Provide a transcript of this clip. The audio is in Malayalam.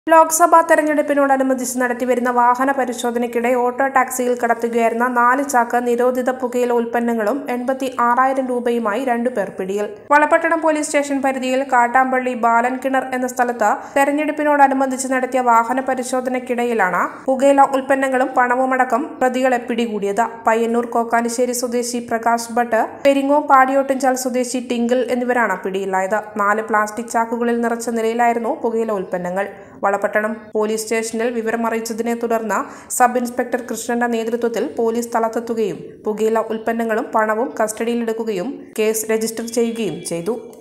ലോക്സഭാ തെരഞ്ഞെടുപ്പിനോടനുബന്ധിച്ച് നടത്തിവരുന്ന വാഹന പരിശോധനയ്ക്കിടെ ഓട്ടോ ടാക്സിയിൽ കടത്തുകയായിരുന്ന നാല് ചാക്ക് നിരോധിത പുകയില ഉൽപ്പന്നങ്ങളും എൺപത്തി ആറായിരം രൂപയുമായി രണ്ടുപേർ പിടിയിൽ വളപട്ടണം പോലീസ് സ്റ്റേഷൻ പരിധിയിൽ കാട്ടാമ്പള്ളി ബാലൻകിണർ എന്ന സ്ഥലത്ത് തെരഞ്ഞെടുപ്പിനോടനുബന്ധിച്ച് നടത്തിയ വാഹന പരിശോധനയ്ക്കിടയിലാണ് പുകയില ഉൽപ്പന്നങ്ങളും പണവുമടക്കം പ്രതികളെ പിടികൂടിയത് പയ്യന്നൂർ കോക്കാനിശ്ശേരി സ്വദേശി പ്രകാശ് ഭട്ട് പെരിങ്ങോ പാടിയോട്ടുംചാൽ സ്വദേശി ടിങ്കിൾ എന്നിവരാണ് പിടിയിലായത് നാല് പ്ലാസ്റ്റിക് ചാക്കുകളിൽ നിറച്ച നിലയിലായിരുന്നു പുകയില ഉൽപ്പന്നങ്ങൾ വളപട്ടണം പോലീസ് സ്റ്റേഷനിൽ വിവരമറിയിച്ചതിനെ തുടർന്ന് സബ് ഇൻസ്പെക്ടർ കൃഷ്ണന്റെ നേതൃത്വത്തിൽ പോലീസ് സ്ഥലത്തെത്തുകയും പുകയില ഉൽപ്പന്നങ്ങളും പണവും കസ്റ്റഡിയിലെടുക്കുകയും കേസ് രജിസ്റ്റർ ചെയ്യുകയും ചെയ്തു